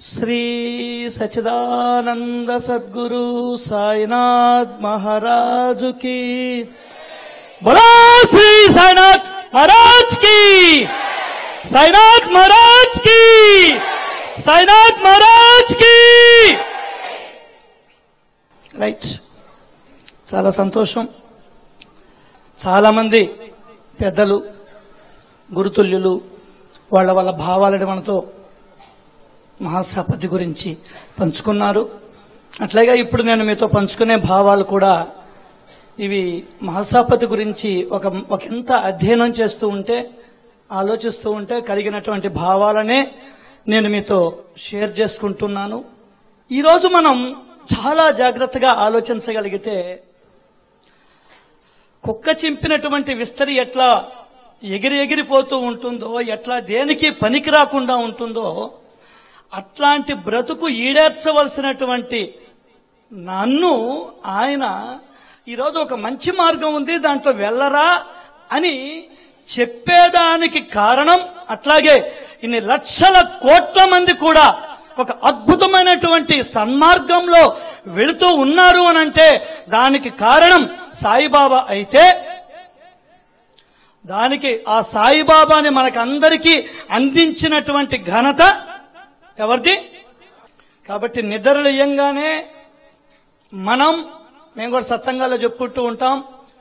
శ్రీ సచిదానంద సద్గురు సాయినాథ్ మహారాజు కి బోలో శ్రీ సాయినాథ్ మహారాజ్ కి సాయినాథ్ మహారాజ్ కి సాయినాథ్ మహారాజ్ కి రైట్ చాలా సంతోషం చాలా మంది పెద్దలు గురుతుల్యులు వాళ్ళ వాళ్ళ భావాలని మనతో మహాసపతి గురించి పంచుకున్నారు అట్లాగే ఇప్పుడు నేను మీతో పంచుకునే భావాలు కూడా ఇవి మహాసపతి గురించి ఒక ఒక ఎంత అధ్యయనం చేస్తూ ఉంటే ఆలోచిస్తూ ఉంటే కలిగినటువంటి భావాలనే నేను మీతో షేర్ చేసుకుంటున్నాను ఈరోజు మనం చాలా జాగ్రత్తగా ఆలోచించగలిగితే కుక్క చింపినటువంటి విస్తరి ఎట్లా ఎగిరి ఎగిరిపోతూ ఉంటుందో ఎట్లా దేనికి పనికి రాకుండా ఉంటుందో అట్లాంటి బ్రతుకు ఈడేర్చవలసినటువంటి నన్ను ఆయన ఈరోజు ఒక మంచి మార్గం ఉంది దాంట్లో వెళ్ళరా అని చెప్పేదానికి కారణం అట్లాగే ఇన్ని లక్షల కోట్ల మంది కూడా ఒక అద్భుతమైనటువంటి సన్మార్గంలో వెళుతూ ఉన్నారు అనంటే దానికి కారణం సాయిబాబా అయితే దానికి ఆ సాయిబాబాని మనకందరికీ అందించినటువంటి ఘనత ఎవరిది కాబట్టి నిద్రలేయంగానే మనం మేము కూడా సత్సంగాల్లో చెప్పుకుంటూ ఉంటాం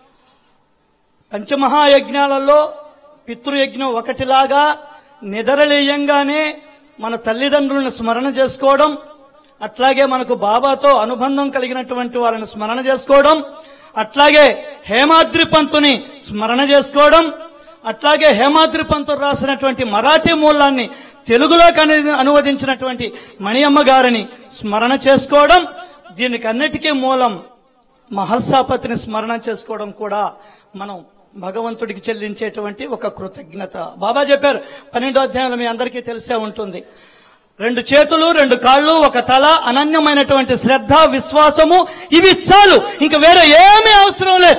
పంచమహాయజ్ఞాలలో పితృయజ్ఞం ఒకటిలాగా నిద్రలేయంగానే మన తల్లిదండ్రులను స్మరణ చేసుకోవడం అట్లాగే మనకు బాబాతో అనుబంధం కలిగినటువంటి వాళ్ళని స్మరణ చేసుకోవడం అట్లాగే హేమాద్రి పంతుని స్మరణ చేసుకోవడం అట్లాగే హేమాద్రి పంతులు రాసినటువంటి మరాఠీ మూలాన్ని తెలుగులోకి అను- అనువదించినటువంటి మణియమ్మ గారిని స్మరణ చేసుకోవడం దీనికి అన్నిటికీ మూలం మహర్షాపతిని స్మరణ చేసుకోవడం కూడా మనం భగవంతుడికి చెల్లించేటువంటి ఒక కృతజ్ఞత బాబా చెప్పారు పన్నెండో అధ్యాయంలో మీ అందరికీ తెలిసే ఉంటుంది రెండు చేతులు రెండు కాళ్ళు ఒక తల అనన్యమైనటువంటి శ్రద్ధ విశ్వాసము ఇవి చాలు ఇంక వేరే ఏమీ అవసరం లేదు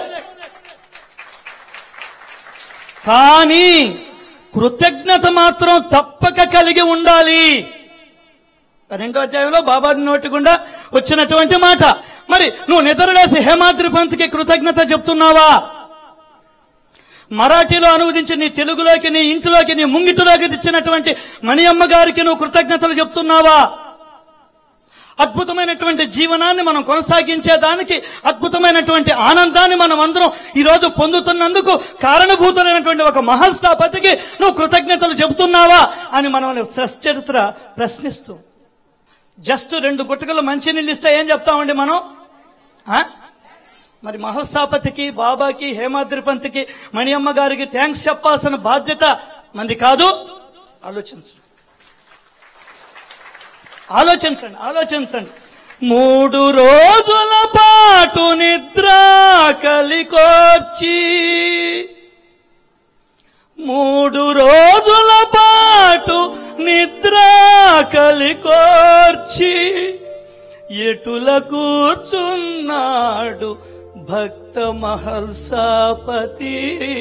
కానీ కృతజ్ఞత మాత్రం తప్పక కలిగి ఉండాలి పన్నెండో అధ్యాయంలో బాబా నోటి గుండా వచ్చినటువంటి మాట మరి నువ్వు నిద్రలేసి హేమాద్రి పంత్కి కృతజ్ఞత చెప్తున్నావా మరాఠీలో అనువదించి నీ తెలుగులోకి నీ ఇంటిలోకి నీ ముంగిటిలోకి తెచ్చినటువంటి మణియమ్మ గారికి నువ్వు కృతజ్ఞతలు చెప్తున్నావా అద్భుతమైనటువంటి జీవనాన్ని మనం కొనసాగించేదానికి అద్భుతమైనటువంటి ఆనందాన్ని మనం అందరం ఈరోజు పొందుతున్నందుకు కారణభూతులైనటువంటి ఒక మహర్షాపతికి నువ్వు కృతజ్ఞతలు చెబుతున్నావా అని మనల్ని చరిత్ర ప్రశ్నిస్తూ జస్ట్ రెండు గుట్టకలు మంచినీళ్ళు ఇస్తే ఏం చెప్తామండి మనం ఆ? మరి మహర్షాపతికి బాబాకి హేమాద్రి పంత్కి మణియమ్మ గారికి థ్యాంక్స్ చెప్పాల్సిన బాధ్యత మంది కాదు ఆలోచించు ఆలోచించండి ఆలోచించండి మూడు రోజుల పాటు నిద్ర కలికోర్చి మూడు రోజుల పాటు నిద్ర కలికోర్చి ఎటుల కూర్చున్నాడు భక్త మహల్సాపతి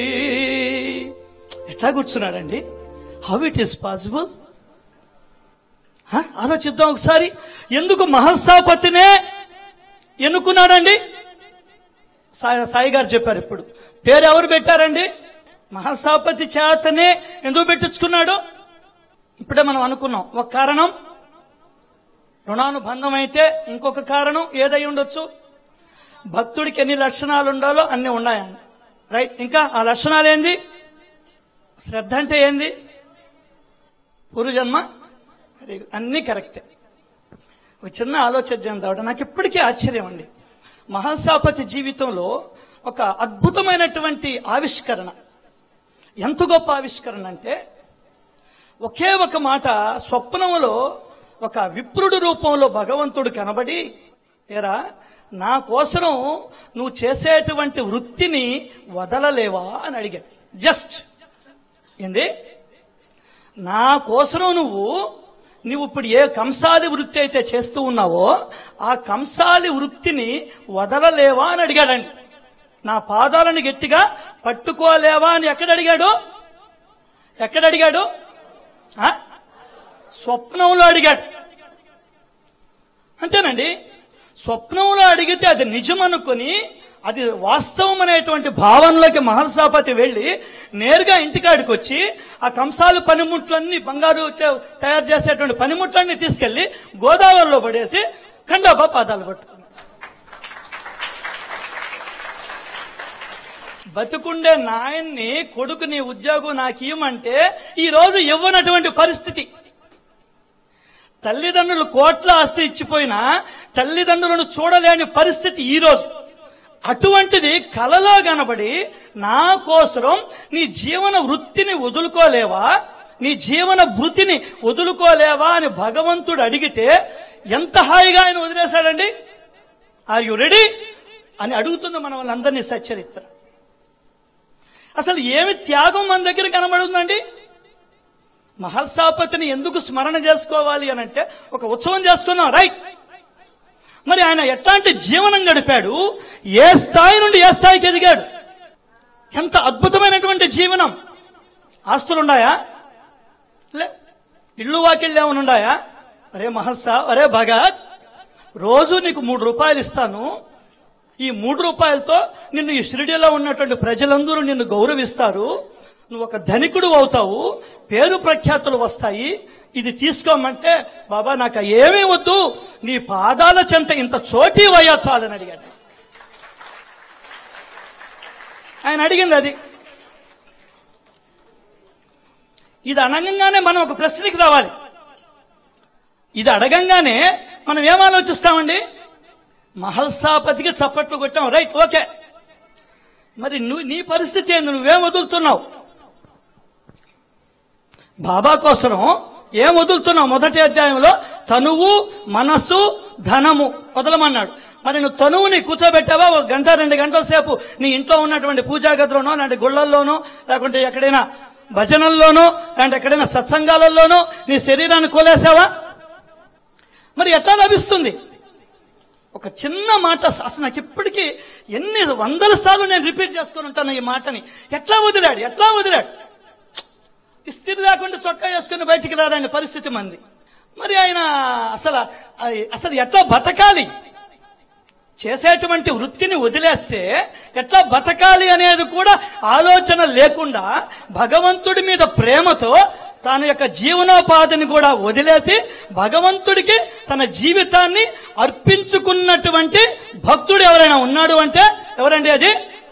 ఎట్లా కూర్చున్నాడండి హౌ ఇట్ ఈస్ పాసిబుల్ హ? ఆలోచిద్దాం ఒకసారి ఎందుకు మహర్షాపతినే ఎన్నుకున్నాడండి సాయి సాయి గారు చెప్పారు ఇప్పుడు పేరు ఎవరు పెట్టారండి మహర్షాపతి చేతనే ఎందుకు పెట్టించుకున్నాడు ఇప్పుడే మనం అనుకున్నాం ఒక కారణం రుణానుబంధం అయితే ఇంకొక కారణం ఏదై ఉండొచ్చు భక్తుడికి ఎన్ని లక్షణాలు ఉండాలో అన్ని ఉన్నాయండి రైట్ ఇంకా ఆ లక్షణాలు ఏంది శ్రద్ధ అంటే ఏంది పూర్వజన్మ వెరీ గుడ్. అన్నీ కరెక్టే ఒక చిన్న ఆలోచన చేద్దాం నాకు ఇప్పటికీ ఆశ్చర్యం అండి మహర్షాపతి జీవితంలో ఒక అద్భుతమైనటువంటి ఆవిష్కరణ ఎంత గొప్ప ఆవిష్కరణ అంటే ఒకే ఒక మాట స్వప్నంలో ఒక విప్రుడు రూపంలో భగవంతుడు కనబడి ఏరా నా కోసం నువ్వు చేసేటువంటి వృత్తిని వదలలేవా అని అడిగాడు జస్ట్ ఏంది నా కోసం నువ్వు నువ్వు ఇప్పుడు ఏ కంసాలి వృత్తి అయితే చేస్తూ ఉన్నావో ఆ కంసాలి వృత్తిని వదలలేవా అని అడిగాడండి నా పాదాలను గట్టిగా పట్టుకోలేవా అని ఎక్కడ అడిగాడు ఎక్కడ అడిగాడు ఆ? స్వప్నంలో అడిగాడు అంతేనండి స్వప్నంలో అడిగితే అది నిజం అనుకుని అది వాస్తవం అనేటువంటి భావనలోకి మహర్షాపతి వెళ్ళి నేరుగా ఇంటికాడికి వచ్చి ఆ కంసాలు పనిముట్లన్నీ బంగారు చే- తయారు చేసేటువంటి పనిముట్లన్నీ తీసుకెళ్లి గోదావరిలో పడేసి ఖండాబా పాదాలు పట్టుకున్నాడు బతుకుండే నాయన్ని కొడుకు నీ ఉద్యోగం నాకు ఇవ్వమంటే ఈ రోజు ఇవ్వనటువంటి పరిస్థితి తల్లిదండ్రులు కోట్ల ఆస్తి ఇచ్చిపోయినా తల్లిదండ్రులను చూడలేని పరిస్థితి ఈ రోజు అటువంటిది కలలో కనబడి నా కోసరం నీ జీవన వృత్తిని వదులుకోలేవా నీ జీవన వృత్తిని వదులుకోలేవా అని భగవంతుడు అడిగితే ఎంత హాయిగా ఆయన వదిలేశాడండి ఆర్ యు రెడీ అని అడుగుతుంది మన వాళ్ళందరినీ సచ్చరిత్ర అసలు ఏమి త్యాగం మన దగ్గర కనబడుతుందండి మహర్షాపతిని ఎందుకు స్మరణ చేసుకోవాలి అని అంటే ఒక ఉత్సవం చేస్తున్నాం రైట్ మరి ఆయన ఎట్లాంటి జీవనం గడిపాడు ఏ స్థాయి నుండి ఏ స్థాయికి ఎదిగాడు ఎంత అద్భుతమైనటువంటి జీవనం ఆస్తులున్నాయా లే ఇళ్ళు వాకిళ్ళు ఏమైనా ఉన్నాయా అరే మహర్షా అరే భగత్ రోజు నీకు మూడు రూపాయలు ఇస్తాను ఈ మూడు రూపాయలతో నిన్ను ఈ షిరిడిలో ఉన్నటువంటి ప్రజలందరూ నిన్ను గౌరవిస్తారు నువ్వు ఒక ధనికుడు అవుతావు పేరు ప్రఖ్యాతులు వస్తాయి ఇది తీసుకోమంటే బాబా నాకు ఏమీ వద్దు నీ పాదాల చెంత ఇంత చోటీ వయ్యా చాలని అడిగాడు ఆయన అడిగింది అది ఇది అనగంగానే మనం ఒక ప్రశ్నకి రావాలి ఇది అడగంగానే మనం ఏం ఆలోచిస్తామండి మహల్సాపతికి చప్పట్లు కొట్టాం రైట్ ఓకే మరి నువ్వు నీ పరిస్థితి ఏంది నువ్వేం వదులుతున్నావు బాబా కోసం ఏం వదులుతున్నావు మొదటి అధ్యాయంలో తనువు మనస్సు ధనము వదలమన్నాడు మరి నువ్వు తనువుని కూర్చోబెట్టావా ఒక గంట రెండు గంటల సేపు నీ ఇంట్లో ఉన్నటువంటి పూజా గదిలోనో లేదంటే గుళ్ళల్లోనో లేకుంటే ఎక్కడైనా భజనల్లోనో లేదంటే ఎక్కడైనా సత్సంగాలలోనో నీ శరీరాన్ని కోలేసావా మరి ఎట్లా లభిస్తుంది ఒక చిన్న మాట అసలు నాకు ఇప్పటికీ ఎన్ని వందల సార్లు నేను రిపీట్ చేసుకుని ఉంటాను ఈ మాటని ఎట్లా వదిలాడు ఎట్లా వదిలాడు ఇస్త్రీ లేకుండా చొక్కా వేసుకుని బయటికి రాలని పరిస్థితి మంది మరి ఆయన అసలు అసలు ఎట్లా బతకాలి చేసేటువంటి వృత్తిని వదిలేస్తే ఎట్లా బతకాలి అనేది కూడా ఆలోచన లేకుండా భగవంతుడి మీద ప్రేమతో తన యొక్క జీవనోపాధిని కూడా వదిలేసి భగవంతుడికి తన జీవితాన్ని అర్పించుకున్నటువంటి భక్తుడు ఎవరైనా ఉన్నాడు అంటే ఎవరండి అది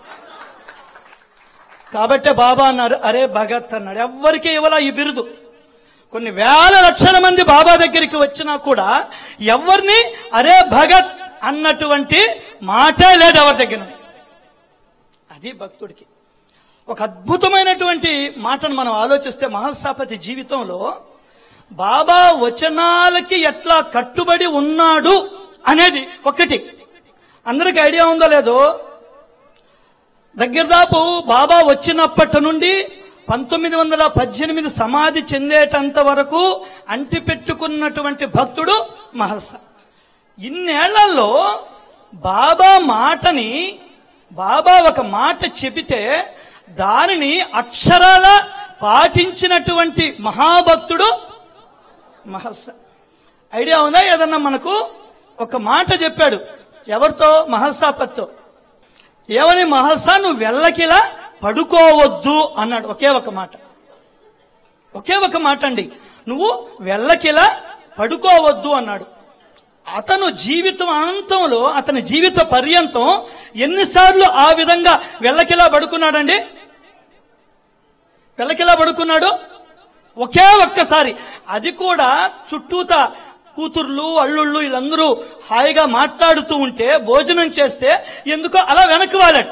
కాబట్టే బాబా అన్నారు అరే భగత్ అన్నాడు ఎవ్వరికి ఇవ్వాల ఈ బిరుదు కొన్ని వేల లక్షల మంది బాబా దగ్గరికి వచ్చినా కూడా ఎవరిని అరే భగత్ అన్నటువంటి మాటే లేదు ఎవరి దగ్గర అది భక్తుడికి ఒక అద్భుతమైనటువంటి మాటను మనం ఆలోచిస్తే మహర్షాపతి జీవితంలో బాబా వచనాలకి ఎట్లా కట్టుబడి ఉన్నాడు అనేది ఒకటి అందరికి ఐడియా ఉందో లేదో దగ్గర దాపు బాబా వచ్చినప్పటి నుండి పంతొమ్మిది వందల పద్దెనిమిది సమాధి చెందేటంత వరకు అంటిపెట్టుకున్నటువంటి భక్తుడు మహర్ష ఇన్నేళ్లలో బాబా మాటని బాబా ఒక మాట చెబితే దానిని అక్షరాల పాటించినటువంటి మహాభక్తుడు మహర్ష ఐడియా ఉందా ఏదన్నా మనకు ఒక మాట చెప్పాడు ఎవరితో మహర్షాపత్తో ఏమని మహర్షా నువ్వు వెళ్ళకిలా పడుకోవద్దు అన్నాడు ఒకే ఒక మాట ఒకే ఒక మాట అండి నువ్వు వెళ్ళకిలా పడుకోవద్దు అన్నాడు అతను జీవితం అనంతంలో అతని జీవిత పర్యంతం ఎన్నిసార్లు ఆ విధంగా వెళ్ళకిలా పడుకున్నాడండి వెళ్ళకిలా పడుకున్నాడు ఒకే ఒక్కసారి అది కూడా చుట్టూత కూతుర్లు అల్లుళ్ళు వీళ్ళందరూ హాయిగా మాట్లాడుతూ ఉంటే భోజనం చేస్తే ఎందుకో అలా వెనక్కి వాలాడు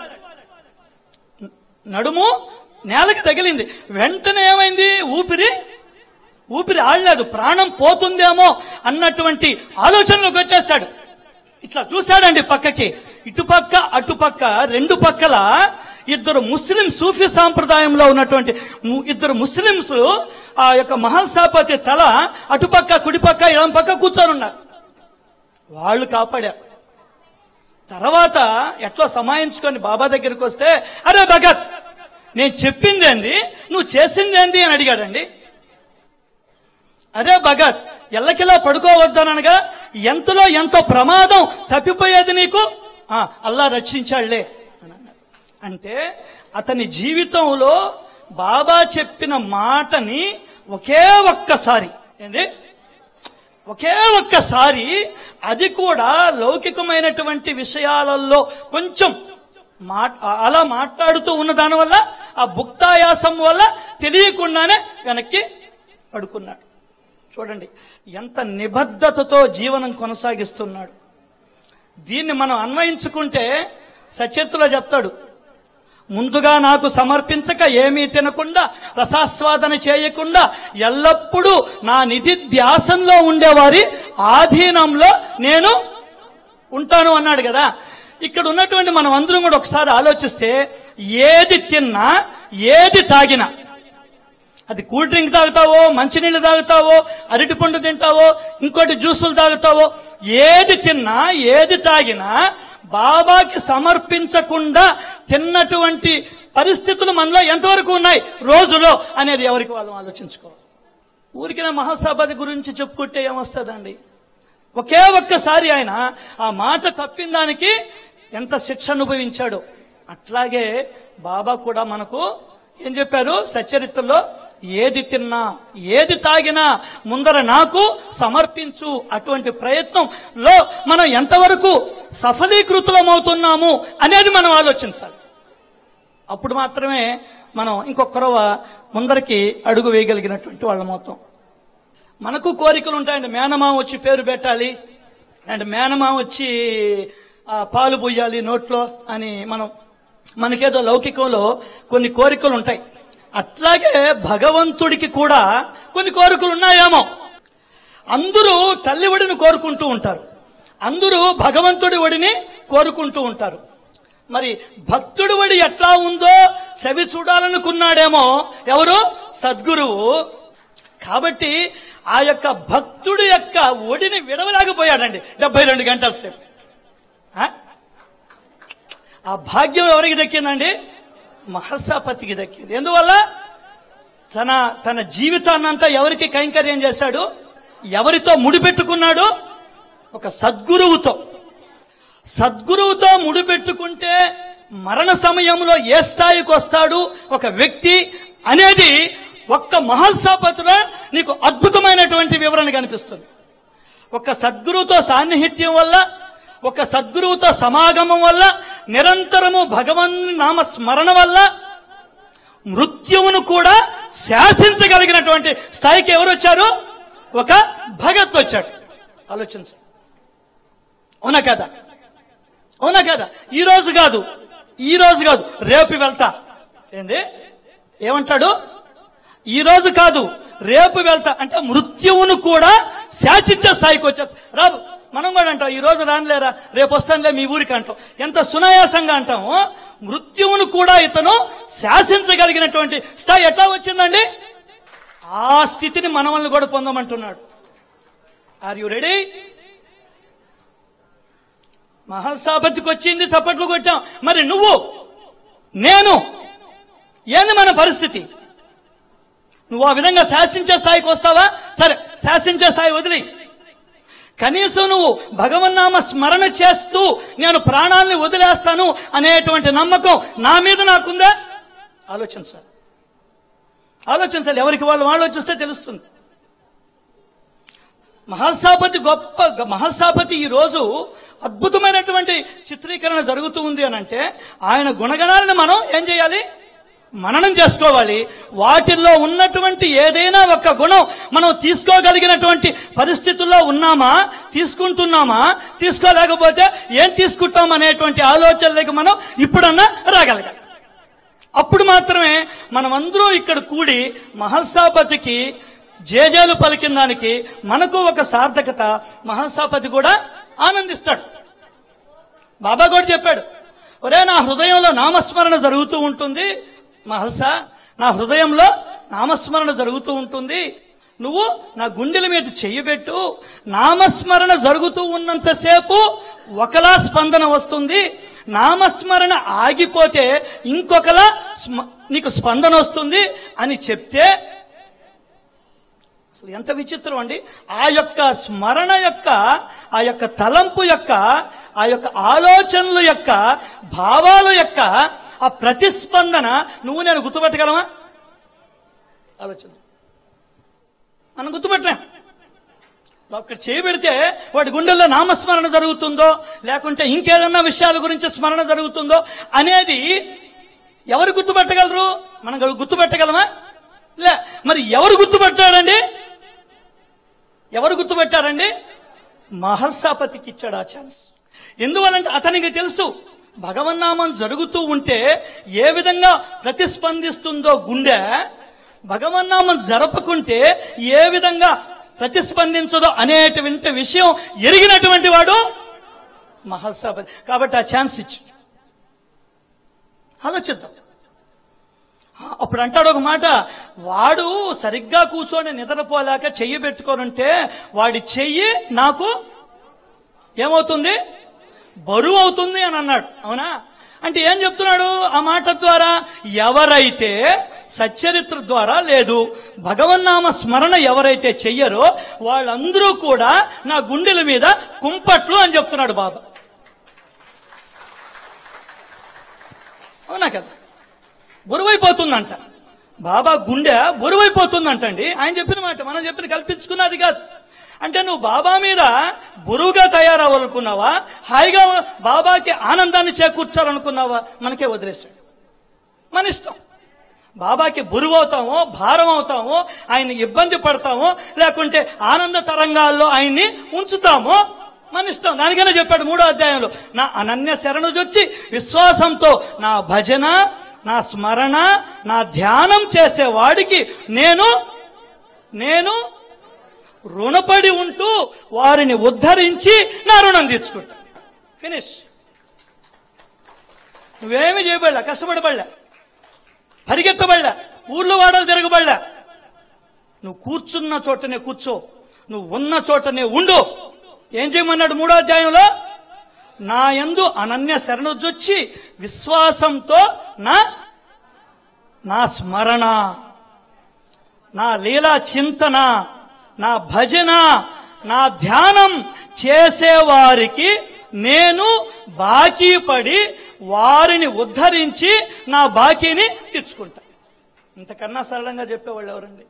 నడుము నేలకి తగిలింది వెంటనే ఏమైంది ఊపిరి ఊపిరి ఆడలేదు ప్రాణం పోతుందేమో అన్నటువంటి ఆలోచనలోకి వచ్చేస్తాడు ఇట్లా చూశాడండి పక్కకి ఇటుపక్క అటుపక్క రెండు పక్కల ఇద్దరు ముస్లిం సూఫీ సాంప్రదాయంలో ఉన్నటువంటి ము- ఇద్దరు ముస్లింస్ ఆ యొక్క మహల్సాపతి తల అటుపక్క కుడిపక్క ఇడం పక్క కూర్చొని ఉన్నారు వాళ్ళు కాపాడారు తర్వాత ఎట్లా సమాయించుకొని బాబా దగ్గరికి వస్తే అరే భగత్ నేను చెప్పిందేంది నువ్వు చేసిందేంది అని అడిగాడండి అరే భగత్ ఎల్లకిలా పడుకోవద్దనగా ఎంతలో ఎంతో ప్రమాదం తప్పిపోయేది నీకు ఆ, అల్లా రక్షించాళ్లే అని అన్నాడు. అంటే అతని జీవితంలో బాబా చెప్పిన మాటని ఒకే ఒక్కసారి ఏంది ఒకే ఒక్కసారి అది కూడా లౌకికమైనటువంటి విషయాలలో కొంచెం మాట్ అలా మాట్లాడుతూ ఉన్న దానివల్ల ఆ భుక్తాయాసం వల్ల తెలియకుండానే వెనక్కి పడుకున్నాడు చూడండి ఎంత నిబద్ధతతో జీవనం కొనసాగిస్తున్నాడు దీన్ని మనం అన్వయించుకుంటే సచరిత్రలో చెప్తాడు ముందుగా నాకు సమర్పించక ఏమీ తినకుండా రసాస్వాదన చేయకుండా ఎల్లప్పుడూ నా నిధి ధ్యాసంలో ఉండేవారి ఆధీనంలో నేను ఉంటాను అన్నాడు కదా ఇక్కడ ఉన్నటువంటి మనం అందరం కూడా ఒకసారి ఆలోచిస్తే ఏది తిన్నా ఏది తాగినా అది కూల్ డ్రింక్ తాగుతావో మంచినీళ్ళు తాగుతావో అరటిపండు తింటావో ఇంకోటి జ్యూసులు తాగుతావో ఏది తిన్నా ఏది తాగినా బాబాకి సమర్పించకుండా తిన్నటువంటి పరిస్థితులు మనలో ఎంతవరకు ఉన్నాయి రోజులో అనేది ఎవరికి వాళ్ళు ఆలోచించుకోవాలి ఊరికిన మహాసభది గురించి చెప్పుకుంటే ఏమొస్తుందండి ఒకే ఒక్కసారి ఆయన ఆ మాట తప్పిన దానికి ఎంత శిక్ష అనుభవించాడో అట్లాగే బాబా కూడా మనకు ఏం చెప్పారు సచరిత్రలో ఏది తిన్నా ఏది తాగినా ముందర నాకు సమర్పించు అటువంటి ప్రయత్నంలో మనం ఎంతవరకు సఫలీకృతులమవుతున్నాము అనేది మనం ఆలోచించాలి అప్పుడు మాత్రమే మనం ఇంకొకరవ ముందరికి అడుగు వేయగలిగినటువంటి వాళ్ళ మొత్తం మనకు కోరికలు ఉంటాయండి మేనమామ వచ్చి పేరు పెట్టాలి అండ్ మేనమామ వచ్చి ఆ, పాలు పొయ్యాలి నోట్లో అని మనం మనకేదో లౌకికంలో కొన్ని కోరికలు ఉంటాయి అట్లాగే భగవంతుడికి కూడా కొన్ని కోరికలు ఉన్నాయేమో అందరూ తల్లి ఒడిని కోరుకుంటూ ఉంటారు అందరూ భగవంతుడి ఒడిని కోరుకుంటూ ఉంటారు మరి భక్తుడి ఒడి ఎట్లా ఉందో చెవి చూడాలనుకున్నాడేమో ఎవరు సద్గురువు కాబట్టి ఆ యొక్క భక్తుడి యొక్క ఒడిని విడవలేకపోయాడండి డెబ్బై రెండు గంటల సేపు ఆ? ఆ భాగ్యం ఎవరికి దక్కిందండి మహర్షాపతికి దక్కింది ఎందువల్ల తన తన జీవితాన్నంతా ఎవరికి కైంకర్యం చేశాడు ఎవరితో ముడిపెట్టుకున్నాడు ఒక సద్గురువుతో సద్గురువుతో ముడిపెట్టుకుంటే మరణ సమయంలో ఏ స్థాయికి వస్తాడు ఒక వ్యక్తి అనేది ఒక్క మహల్సాపతిలో నీకు అద్భుతమైనటువంటి వివరణ కనిపిస్తుంది ఒక సద్గురువుతో సాన్నిహిత్యం వల్ల ఒక సద్గురువుతో సమాగమం వల్ల నిరంతరము భగవన్ నామ స్మరణ వల్ల మృత్యువును కూడా శాసించగలిగినటువంటి స్థాయికి ఎవరు వచ్చారు ఒక భగత్ వచ్చాడు ఆలోచించు అవునా కదా అవునా కదా ఈ రోజు కాదు ఈ రోజు కాదు రేపు వెళ్తా ఏంది ఏమంటాడు ఈ రోజు కాదు రేపు వెళ్తా అంటే మృత్యువును కూడా శాసించే స్థాయికి వచ్చేది రాబు మనం కూడా అంటాం ఈ రోజు రానులేరా రేపు వస్తానులే మీ ఊరికి అంటాం ఎంత సునాయాసంగా అంటాము మృత్యువును కూడా ఇతను శాసించగలిగినటువంటి స్థాయి ఎట్లా వచ్చిందండి ఆ స్థితిని మనవల్ని కూడా పొందమంటున్నాడు ఆర్ యు రెడీ మహల్సాపతికి వచ్చింది చప్పట్లు కొట్టాం మరి నువ్వు నేను ఏంది మన పరిస్థితి నువ్వు ఆ విధంగా శాసించే స్థాయికి వస్తావా సరే శాసించే స్థాయి వదిలి కనీసం నువ్వు భగవన్నామ స్మరణ చేస్తూ నేను ప్రాణాల్ని వదిలేస్తాను అనేటువంటి నమ్మకం నా మీద నాకుందా ఆలోచించాలి ఆలోచించాలి ఎవరికి వాళ్ళు ఆలోచిస్తే తెలుస్తుంది మహల్సాపతి గొప్ప మహల్సాపతి ఈ రోజు అద్భుతమైనటువంటి చిత్రీకరణ జరుగుతూ ఉంది అని అంటే ఆయన గుణగణాలను మనం ఏం చేయాలి మననం చేసుకోవాలి వాటిల్లో ఉన్నటువంటి ఏదైనా ఒక గుణం మనం తీసుకోగలిగినటువంటి పరిస్థితుల్లో ఉన్నామా తీసుకుంటున్నామా తీసుకోలేకపోతే ఏం తీసుకుంటాం అనేటువంటి ఆలోచనలకు మనం ఇప్పుడన్నా రాగలగాలి అప్పుడు మాత్రమే మనమందరూ ఇక్కడ కూడి మహల్సాపతికి జేజేలు పలికిన దానికి మనకు ఒక సార్థకత మహల్సాపతి కూడా ఆనందిస్తాడు బాబా కూడా చెప్పాడు ఒరే నా హృదయంలో నామస్మరణ జరుగుతూ ఉంటుంది మహల్సా నా హృదయంలో నామస్మరణ జరుగుతూ ఉంటుంది నువ్వు నా గుండెల మీద చెయ్యబెట్టు నామస్మరణ జరుగుతూ ఉన్నంతసేపు ఒకలా స్పందన వస్తుంది నామస్మరణ ఆగిపోతే ఇంకొకలా స్మ- నీకు స్పందన వస్తుంది అని చెప్తే అసలు ఎంత విచిత్రం అండి ఆ యొక్క స్మరణ యొక్క ఆ యొక్క తలంపు యొక్క ఆ యొక్క ఆలోచనల యొక్క భావాల యొక్క ఆ ప్రతిస్పందన నువ్వు నేను గుర్తుపెట్టగలమా ఆలోచన మనం గుర్తుపెట్టలేం ఒక్కడ చేయబెడితే వాడి గుండెల్లో నామస్మరణ జరుగుతుందో లేకుంటే ఇంకేదన్నా విషయాల గురించి స్మరణ జరుగుతుందో అనేది ఎవరు గుర్తుపెట్టగలరు మనం గుర్తుపెట్టగలమా లే మరి ఎవరు గుర్తుపెట్టారండి ఎవరు గుర్తుపెట్టారండి మహర్షాపతికి ఇచ్చాడు ఆ ఛాన్స్ ఎందువలంటే అతనికి తెలుసు భగవన్నామం జరుగుతూ ఉంటే ఏ విధంగా ప్రతిస్పందిస్తుందో గుండె భగవన్నామం జరపకుంటే ఏ విధంగా ప్రతిస్పందించదో అనేటువంటి విషయం ఎరిగినటువంటి వాడు మహర్షాపతి కాబట్టి ఆ ఛాన్స్ ఇచ్చు ఆలోచిద్దాం అప్పుడు అంటాడు ఒక మాట వాడు సరిగ్గా కూర్చొని నిద్రపోలేక చెయ్యి పెట్టుకోనుంటే వాడి చెయ్యి నాకు ఏమవుతుంది బరువు అవుతుంది అని అన్నాడు అవునా అంటే ఏం చెప్తున్నాడు ఆ మాట ద్వారా ఎవరైతే సచ్చరిత్ర ద్వారా లేదు భగవన్నామ స్మరణ ఎవరైతే చెయ్యరో వాళ్ళందరూ కూడా నా గుండెల మీద కుంపట్లు అని చెప్తున్నాడు బాబా అవునా కదా బరువైపోతుందంట బాబా గుండె బరువైపోతుందంటండి ఆయన చెప్పిన మాట మనం చెప్పిన కల్పించుకున్నది కాదు అంటే నువ్వు బాబా మీద బరువుగా తయారవ్వాలనుకున్నావా హాయిగా బాబాకి ఆనందాన్ని చేకూర్చాలనుకున్నావా మనకే వదిలేశాడు మన ఇష్టం బాబాకి బరువు అవుతామో భారం అవుతామో ఆయన ఇబ్బంది పడతామో లేకుంటే ఆనంద తరంగాల్లో ఆయన్ని ఉంచుతామో మన ఇష్టం దానికైనా చెప్పాడు మూడో అధ్యాయంలో నా అనన్య శరణుజొచ్చి విశ్వాసంతో నా భజన నా స్మరణ నా ధ్యానం చేసేవాడికి నేను నేను రుణపడి ఉంటూ వారిని ఉద్ధరించి నా రుణం తీర్చుకుంటా ఫినిష్ నువ్వేమి చేయబడలే కష్టపడబడలే పరిగెత్తబడలే ఊర్లో వాడలు తిరగబడలే నువ్వు కూర్చున్న చోటనే కూర్చో నువ్వు ఉన్న చోటనే ఉండు ఏం చేయమన్నాడు మూడో అధ్యాయంలో నా యందు అనన్య శరణొచ్చొచ్చి విశ్వాసంతో నా నా స్మరణ నా లీలా చింతన నా భజన నా ధ్యానం చేసేవారికి నేను బాకీ పడి వారిని ఉద్ధరించి నా బాకీని తెచ్చుకుంటా ఇంతకన్నా సరళంగా చెప్పేవాళ్ళు ఎవరండి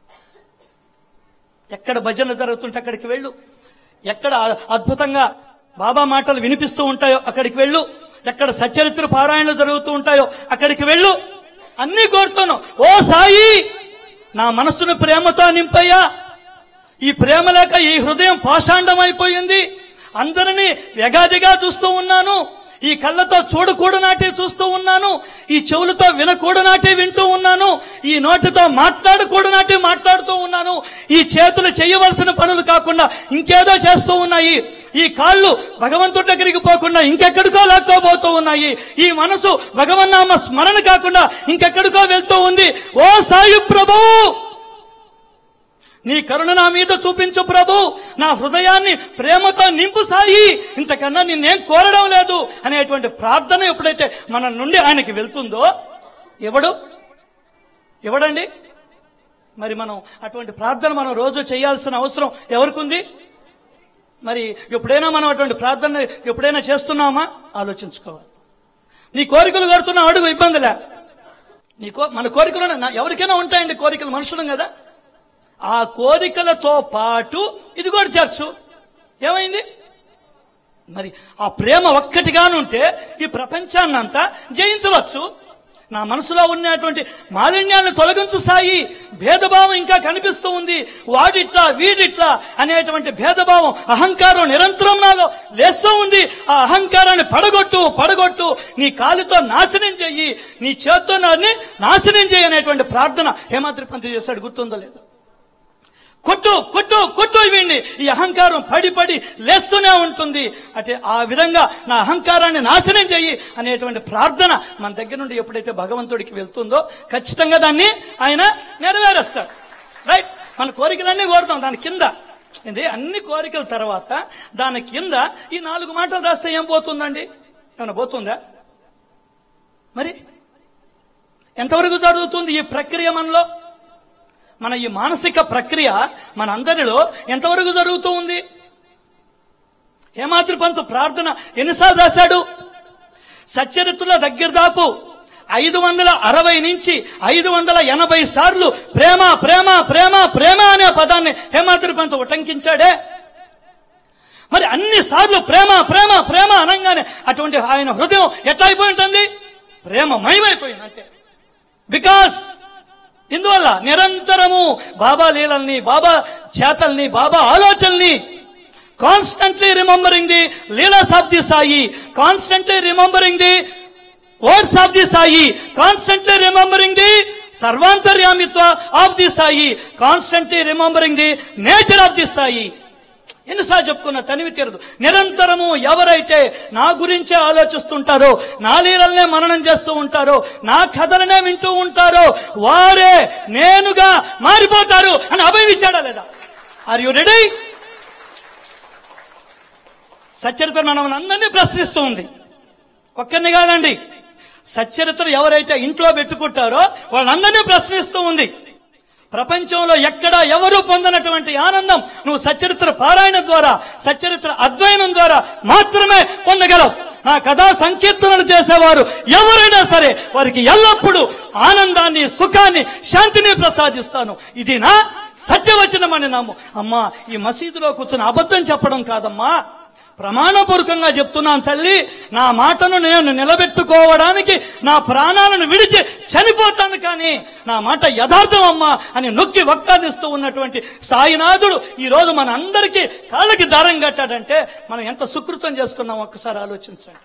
ఎక్కడ భజన జరుగుతుంటే అక్కడికి వెళ్ళు ఎక్కడ అద్భుతంగా బాబా మాటలు వినిపిస్తూ ఉంటాయో అక్కడికి వెళ్ళు ఎక్కడ సచరిత్ర పారాయణలు జరుగుతూ ఉంటాయో అక్కడికి వెళ్ళు అన్ని కోరుతాను ఓ సాయి నా మనస్సును ప్రేమతో నింపయ్యా ఈ ప్రేమ లేక ఈ హృదయం పాషాండమైపోయింది అందరినీ వ్యగాదిగా చూస్తూ ఉన్నాను ఈ కళ్ళతో చూడకూడనాటే చూస్తూ ఉన్నాను ఈ చెవులతో వినకూడనాటే వింటూ ఉన్నాను ఈ నోటితో మాట్లాడకూడనాటే మాట్లాడుతూ ఉన్నాను ఈ చేతులు చేయవలసిన పనులు కాకుండా ఇంకేదో చేస్తూ ఉన్నాయి ఈ కాళ్ళు భగవంతుడి దగ్గరికి పోకుండా ఇంకెక్కడికో లాక్కోబోతూ ఉన్నాయి ఈ మనసు భగవన్నామ స్మరణ కాకుండా ఇంకెక్కడికో వెళ్తూ ఉంది ఓ సాయి ప్రభు నీ కరుణ నా మీద చూపించు ప్రభు నా హృదయాన్ని ప్రేమతో నింపు సాయి ఇంతకన్నా నిన్నేం కోరడం లేదు అనేటువంటి ప్రార్థన ఎప్పుడైతే మన నుండి ఆయనకి వెళ్తుందో ఎవడు ఎవడండి మరి మనం అటువంటి ప్రార్థన మనం రోజు చేయాల్సిన అవసరం ఎవరికుంది మరి ఎప్పుడైనా మనం అటువంటి ప్రార్థన ఎప్పుడైనా చేస్తున్నామా ఆలోచించుకోవాలి నీ కోరికలు కోరుతున్నా అడుగు ఇబ్బందిలే నీ కో మన కోరికలు నా- ఎవరికైనా ఉంటాయండి కోరికలు మనుషులం కదా ఆ కోరికలతో పాటు ఇది కూడా చేర్చు ఏమైంది మరి ఆ ప్రేమ ఒక్కటిగానుంటే ఈ ప్రపంచాన్నంతా జయించవచ్చు నా మనసులో ఉన్నటువంటి మాలిన్యాలను తొలగించు సాయి భేదభావం ఇంకా కనిపిస్తూ ఉంది వాడిట్లా వీడిట్లా అనేటువంటి భేదభావం అహంకారం నిరంతరం నాలో లేస్తూ ఉంది ఆ అహంకారాన్ని పడగొట్టు పడగొట్టు నీ కాలుతో నాశనం చెయ్యి నీ చేత్తో నాన్ని నాశనం చేయి అనేటువంటి ప్రార్థన హేమాద్రి పంతి చేశాడు గుర్తుందో లేదో కొట్టు కొట్టు కొట్టు వీడిని ఈ అహంకారం పడి పడి లేస్తూనే ఉంటుంది అంటే ఆ విధంగా నా అహంకారాన్ని నాశనం చెయ్యి అనేటువంటి ప్రార్థన మన దగ్గర నుండి ఎప్పుడైతే భగవంతుడికి వెళ్తుందో ఖచ్చితంగా దాన్ని ఆయన నెరవేరుస్తాడు రైట్ మన కోరికలన్నీ కోరుతాం దాని కింద ఇది అన్ని కోరికల తర్వాత దాని కింద ఈ నాలుగు మాటలు రాస్తే ఏం పోతుందండి ఏమైనా పోతుందా మరి ఎంతవరకు జరుగుతుంది ఈ ప్రక్రియ మనలో మన ఈ మానసిక ప్రక్రియ మన అందరిలో ఎంతవరకు జరుగుతూ ఉంది హేమాద్రి పంతు ప్రార్థన ఎన్నిసార్లు రాశాడు సచ్చరిత్రుల దగ్గర దాపు ఐదు వందల అరవై నుంచి ఐదు వందల ఎనభై సార్లు ప్రేమ ప్రేమ ప్రేమ ప్రేమ అనే పదాన్ని హేమాద్రి పంతు ఉటంకించాడే మరి అన్ని సార్లు ప్రేమ ప్రేమ ప్రేమ అనగానే అటువంటి ఆయన హృదయం ఎట్లా అయిపోయి ఉంటుంది ప్రేమమయమైపోయింది అంతే బికాస్ ఇందువల్ల నిరంతరము బాబా లీలల్ని బాబా చేతల్ని బాబా ఆలోచనల్ని constantly remembering the leelas of the Sai constantly remembering the words of the Sai constantly remembering the సర్వాంతర్యామిత్వ of the Sai constantly remembering the nature of the Sai ఎన్నిసార్లు చెప్పుకున్న తనివి తీరదు నిరంతరము ఎవరైతే నా గురించే ఆలోచిస్తుంటారో నా లీలల్నే మననం చేస్తూ ఉంటారో నా కథలనే వింటూ ఉంటారో వారే నేనుగా మారిపోతారు అని అభయం ఇచ్చాడా లేదా ఆర్ యు రెడీ సచ్చరిత్ర మనం అందరినీ ప్రశ్నిస్తూ ఉంది ఒక్కరిని కాదండి సచ్చరిత్ర ఎవరైతే ఇంట్లో పెట్టుకుంటారో వాళ్ళందరినీ ప్రశ్నిస్తూ ఉంది ప్రపంచంలో ఎక్కడ ఎవరు పొందనటువంటి ఆనందం నువ్వు సచ్చరిత్ర పారాయణ ద్వారా సచ్చరిత్ర అధ్యయనం ద్వారా మాత్రమే పొందగలవు నా కథా సంకీర్తనలు చేసేవారు ఎవరైనా సరే వారికి ఎల్లప్పుడూ ఆనందాన్ని సుఖాన్ని శాంతిని ప్రసాదిస్తాను ఇది నా సత్యవచనమని నాము అమ్మా ఈ మసీదులో కూర్చొని అబద్ధం చెప్పడం కాదమ్మా ప్రమాణపూర్వకంగా చెప్తున్నాను తల్లి నా మాటను నేను నిలబెట్టుకోవడానికి నా ప్రాణాలను విడిచి చనిపోతాను కానీ నా మాట యథార్థం అమ్మా అని నొక్కి వక్కాదిస్తూ ఉన్నటువంటి సాయినాథుడు ఈ రోజు మన అందరికీ కాళ్ళకి దారం కట్టాడంటే మనం ఎంత సుకృతం చేసుకున్నాం ఒక్కసారి ఆలోచించండి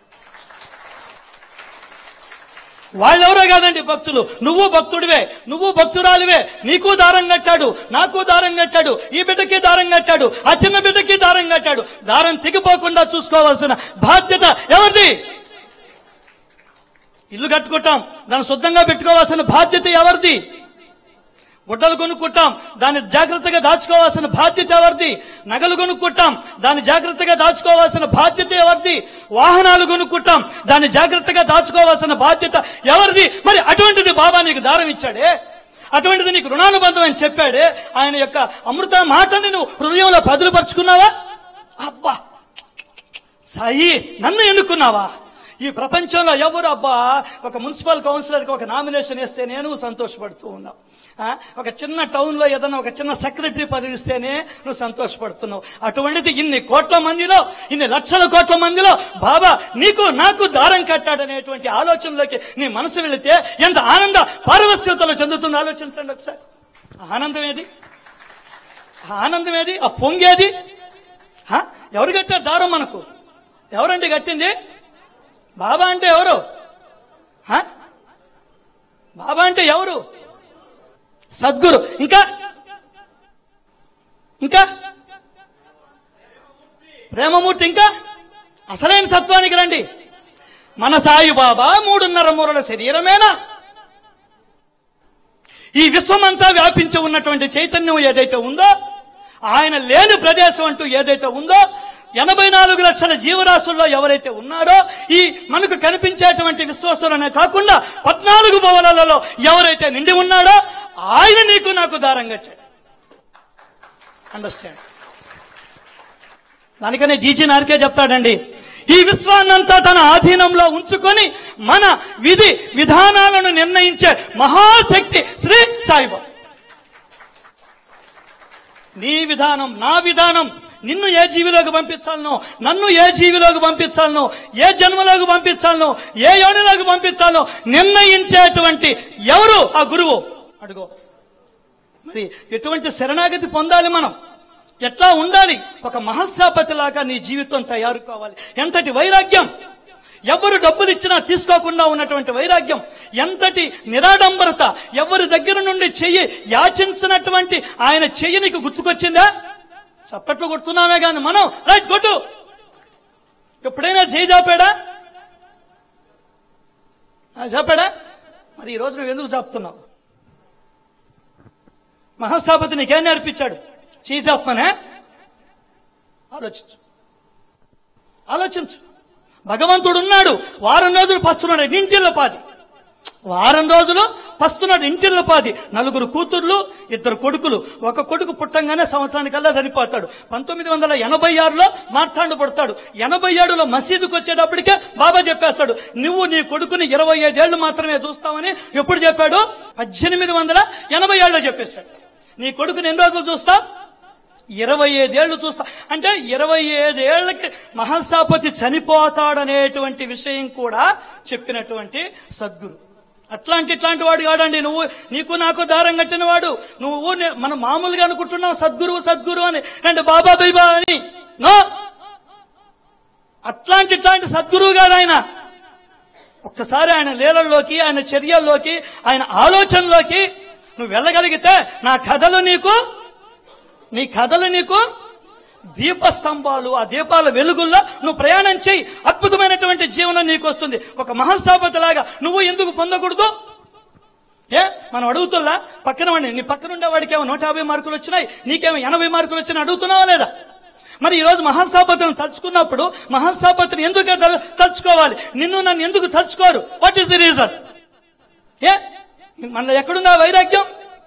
వాళ్ళెవరో కాదండి భక్తులు నువ్వు భక్తుడివే నువ్వు భక్తురాలివే నీకు దారం కట్టాడు నాకు దారం కట్టాడు ఈ బిడ్డకి దారం కట్టాడు ఆ చిన్న బిడ్డకి దారం కట్టాడు దారం తెగిపోకుండా చూసుకోవాల్సిన బాధ్యత ఎవరిది ఇల్లు కట్టుకుంటాం దాన్ని శుద్ధంగా పెట్టుకోవాల్సిన బాధ్యత ఎవరిది గుడ్డలు కొనుక్కుంటాం దాన్ని జాగ్రత్తగా దాచుకోవాల్సిన బాధ్యత ఎవరిది నగలు కొనుక్కుంటాం దాన్ని జాగ్రత్తగా దాచుకోవాల్సిన బాధ్యత ఎవరిది వాహనాలు కొనుక్కుంటాం దాన్ని జాగ్రత్తగా దాచుకోవాల్సిన బాధ్యత ఎవరిది మరి అటువంటిది బాబా నీకు దారం ఇచ్చాడే అటువంటిది నీకు రుణానుబంధం అని చెప్పాడే ఆయన యొక్క అమృత మాటని నువ్వు హృదయంలో పదులుపరుచుకున్నావా అబ్బా సాయి నన్ను ఎన్నుకున్నావా ఈ ప్రపంచంలో ఎవరు అబ్బా ఒక మున్సిపల్ కౌన్సిలర్కి ఒక నామినేషన్ వేస్తే నేను సంతోషపడుతూ ఉన్నావు ఆ, ఒక చిన్న టౌన్ లో ఏదైనా ఒక చిన్న సెక్రటరీ పదవి ఇస్తేనే నువ్వు సంతోషపడుతున్నావు అటువంటిది ఇన్ని కోట్ల మందిలో ఇన్ని లక్షల కోట్ల మందిలో బాబా నీకు నాకు దారం కట్టాడనేటువంటి ఆలోచనలోకి నీ మనసు వెళితే ఎంత ఆనంద పారవస్యతలో చెందుతుందో ఆలోచించండి ఒకసారి ఆ ఆనందం ఏది ఆ ఆనందం ఏది ఆ పొంగేది హ? ఎవరు కట్టారు దారం మనకు ఎవరండి కట్టింది బాబా అంటే ఎవరు హ? బాబా అంటే ఎవరు సద్గురు ఇంకా ఇంకా ప్రేమమూర్తి ఇంకా అసలైన తత్వానికి రండి మన సాయి బాబా మూడున్నర మూరల శరీరమేనా ఈ విశ్వమంతా వ్యాపించి ఉన్నటువంటి చైతన్యం ఏదైతే ఉందో ఆయన లేని ప్రదేశం అంటూ ఏదైతే ఉందో ఎనభై నాలుగు లక్షల జీవరాశుల్లో ఎవరైతే ఉన్నారో ఈ మనకు కనిపించేటువంటి విశ్వాసులనే కాకుండా పద్నాలుగు భవనాలలో ఎవరైతే నిండి ఉన్నాడో ఆయన నీకు నాకు దారం కట్టాడు అండర్స్టాండ్ దానికనే జీజీ నారికే చెప్తాడండి ఈ విశ్వాన్నంతా తన ఆధీనంలో ఉంచుకొని మన విధి విధానాలను నిర్ణయించే మహాశక్తి శ్రీ సాయిబాబా నీ విధానం నా విధానం నిన్ను ఏ జీవిలోకి పంపించాలనో నన్ను ఏ జీవిలోకి పంపించాలనో ఏ జన్మలోకి పంపించాలనో ఏ యోనిలోకి పంపించాలనో నిర్ణయించేటువంటి ఎవరు ఆ గురువు అడుగో మరి ఎటువంటి శరణాగతి పొందాలి మనం ఎట్లా ఉండాలి ఒక మహల్సాపతి లాగా నీ జీవితం తయారు కావాలి ఎంతటి వైరాగ్యం ఎవరు డబ్బులు ఇచ్చినా తీసుకోకుండా ఉన్నటువంటి వైరాగ్యం ఎంతటి నిరాడంబరత ఎవరి దగ్గర నుండి చెయ్యి యాచించినటువంటి ఆయన చెయ్యి నీకు గుర్తుకొచ్చిందా చప్పట్లు కొడుతున్నామే కానీ మనం రైట్ కొట్టు ఎప్పుడైనా చేయి చాపాడా ఆ, చాపాడా మరి ఈ రోజు నువ్వు ఎందుకు చాపుతున్నావు మహాసభతి నీకేం నేర్పించాడు చేయి చాపమనే ఆలోచించు ఆలోచించు భగవంతుడు ఉన్నాడు వారం రోజులు పస్తున్నాడు నింటిలో పాది వారం రోజులు పస్తున్నాడు ఇంటిల్లపాది నలుగురు కూతుర్లు ఇద్దరు కొడుకులు ఒక కొడుకు పుట్టంగానే సంవత్సరానికల్లా చనిపోతాడు పంతొమ్మిది వందల ఎనభై ఆరులో మార్తాండు పుడతాడు ఎనభై ఏడులో మసీదుకు వచ్చేటప్పటికే బాబా చెప్పేస్తాడు నువ్వు నీ కొడుకుని ఇరవై ఐదేళ్లు మాత్రమే చూస్తావని ఎప్పుడు చెప్పాడు పద్దెనిమిది వందల ఎనభై ఏళ్ళలో చెప్పేశాడు నీ కొడుకుని ఎన్ని రోజులు చూస్తావు ఇరవై ఐదేళ్లు చూస్తా అంటే ఇరవై ఐదేళ్లకి మహల్సాపతి చనిపోతాడనేటువంటి విషయం కూడా చెప్పినటువంటి సద్గురు అట్లాంటి ఇట్లాంటి వాడు కాడండి నువ్వు నీకు నాకు దారం కట్టిన వాడు నువ్వు నే- మనం మామూలుగా అనుకుంటున్నావు సద్గురువు సద్గురు అని అంటే బాబా బైబా అని నో అట్లాంటి ఇట్లాంటి సద్గురువు కాదు ఆయన ఒక్కసారి ఆయన లీలల్లోకి ఆయన చర్యల్లోకి ఆయన ఆలోచనలోకి నువ్వు వెళ్ళగలిగితే నా కథలు నీకు నీ కథలు నీకు దీపస్తంభాలు ఆ దీపాల వెలుగుల్లో నువ్వు ప్రయాణం చేయి అద్భుతమైనటువంటి జీవనం నీకు వస్తుంది ఒక మహర్సాపతి లాగా నువ్వు ఎందుకు పొందకూడదు ఏ మనం అడుగుతుల్లా పక్కన వాడిని నీ పక్కన ఉండే వాడికి ఏమో నూట యాభై మార్కులు వచ్చినాయి నీకేమో ఎనభై మార్కులు వచ్చినాయి అడుగుతున్నావా లేదా మరి ఈ రోజు మహర్సాపతిని తలుచుకున్నప్పుడు మహర్సాపతిని ఎందుకు తలు- తలుచుకోవాలి నిన్ను నన్ను ఎందుకు తలుచుకోరు వాట్ ఈస్ ది రీజన్ ఏ మన ఎక్కడుంది ఆ వైరాగ్యం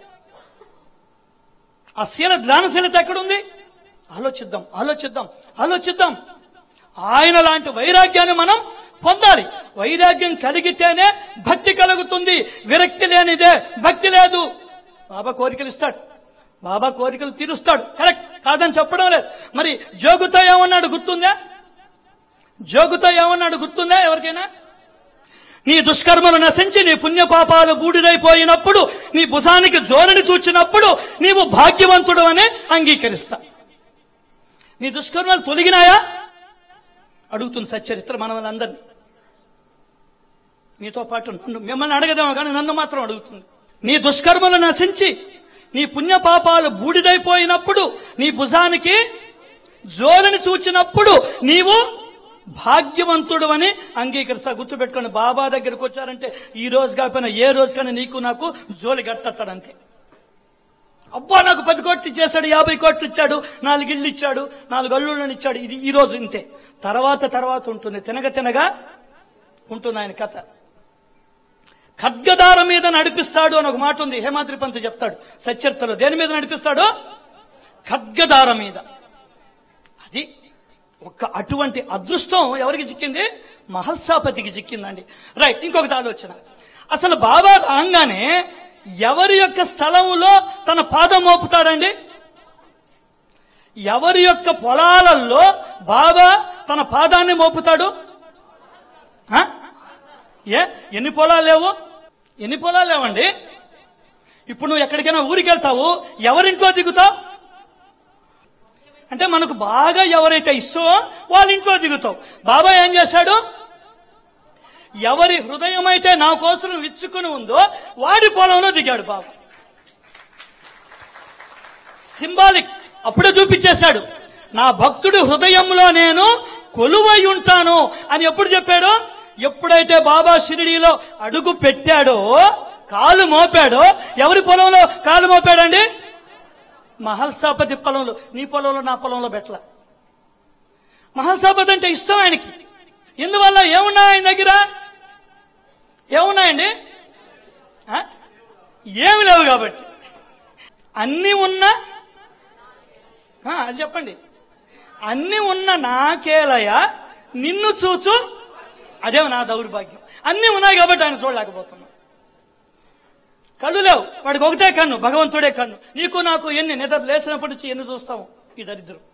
ఆ శీల జ్ఞానశీలత ఎక్కడుంది ఆలోచిద్దాం ఆలోచిద్దాం ఆలోచిద్దాం ఆయన లాంటి వైరాగ్యాన్ని మనం పొందాలి వైరాగ్యం కలిగితేనే భక్తి కలుగుతుంది విరక్తి లేనిదే భక్తి లేదు బాబా కోరికలు ఇస్తాడు బాబా కోరికలు తీరుస్తాడు కరెక్ట్ కాదని చెప్పడం లేదు మరి జోగుతో ఏమన్నాడు గుర్తుందా జోగుతో ఏమన్నాడు గుర్తుందా ఎవరికైనా నీ దుష్కర్మలు నశించి నీ పుణ్యపాపాలు బూడిదైపోయినప్పుడు నీ భుజానికి జోలని చూచినప్పుడు నీవు భాగ్యవంతుడు అని అంగీకరిస్తా నీ దుష్కర్మలు తొలగినాయా అడుగుతుంది సచ్చరిత్ర మనల్ని మీతో పాటు నన్ను మిమ్మల్ని అడగదేమో కానీ నన్ను మాత్రం అడుగుతుంది నీ దుష్కర్మలు నశించి నీ పుణ్యపాపాలు బూడిదైపోయినప్పుడు నీ భుజానికి జోలని చూచినప్పుడు నీవు భాగ్యవంతుడు అని అంగీకరిస్తా గుర్తుపెట్టుకొని బాబా దగ్గరికి వచ్చారంటే ఈ రోజు కాకపోయినా ఏ రోజు కానీ నీకు నాకు జోలి గట్టస్తాడంతే అబ్బా నాకు పది కోట్లు ఇచ్చేశాడు యాభై కోట్లు ఇచ్చాడు నాలుగు ఇళ్ళు ఇచ్చాడు నాలుగు అల్లుళ్ళని ఇచ్చాడు ఇది ఈ రోజు ఇంతే తర్వాత తర్వాత ఉంటుంది తినగ తినగా ఉంటుంది ఆయన కథ ఖడ్గదార మీద నడిపిస్తాడు అని ఒక మాట ఉంది హేమాద్రి పంత్ చెప్తాడు సచరిత్రలో దేని మీద నడిపిస్తాడు ఖడ్గదార మీద అది ఒక అటువంటి అదృష్టం ఎవరికి చిక్కింది మహస్సాపతికి చిక్కిందండి రైట్ ఇంకొకటి ఆలోచన అసలు బాబా రాగానే ఎవరి యొక్క స్థలంలో తన పాదం మోపుతాడండి ఎవరి యొక్క పొలాలలో బాబా తన పాదాన్ని మోపుతాడు ఆ? ఏ ఎన్ని పొలాలు లేవు ఎన్ని పొలాలు లేవండి ఇప్పుడు నువ్వు ఎక్కడికైనా ఊరికి వెళ్తావు ఎవరింట్లో దిగుతావు అంటే మనకు బాగా ఎవరైతే ఇష్టమో వాళ్ళ ఇంట్లో దిగుతావు బాబా ఏం చేశాడు ఎవరి హృదయం అయితే నా కోసం విచ్చుకుని ఉందో వాడి పొలంలో దిగాడు బాబా సింబాలిక్ అప్పుడే చూపించేశాడు నా భక్తుడి హృదయంలో నేను కొలువై ఉంటాను అని ఎప్పుడు చెప్పాడు ఎప్పుడైతే బాబా షిరిడీలో అడుగు పెట్టాడో కాలు మోపాడో ఎవరి పొలంలో కాలు మోపాడండి మహల్సాపతి పొలంలో నీ పొలంలో నా పొలంలో పెట్టల మహల్సాపతి అంటే ఇష్టం ఆయనకి ఎందువల్ల ఏమున్నాయి ఆయన దగ్గర ఏమున్నాయండి ఆ? ఏమి లేవు కాబట్టి అన్నీ ఉన్నా ఆ, అది చెప్పండి అన్ని ఉన్న నాకేలయ నిన్ను చూచు అదే నా దౌర్భాగ్యం అన్ని ఉన్నాయి కాబట్టి ఆయన చూడలేకపోతున్నాం కళ్ళు లేవు వాడికి ఒకటే కన్ను భగవంతుడే కన్ను నీకు నాకు ఎన్ని నిద్ర లేచినప్పటి నుంచి ఎన్ని చూస్తాము ఈ దరిద్రం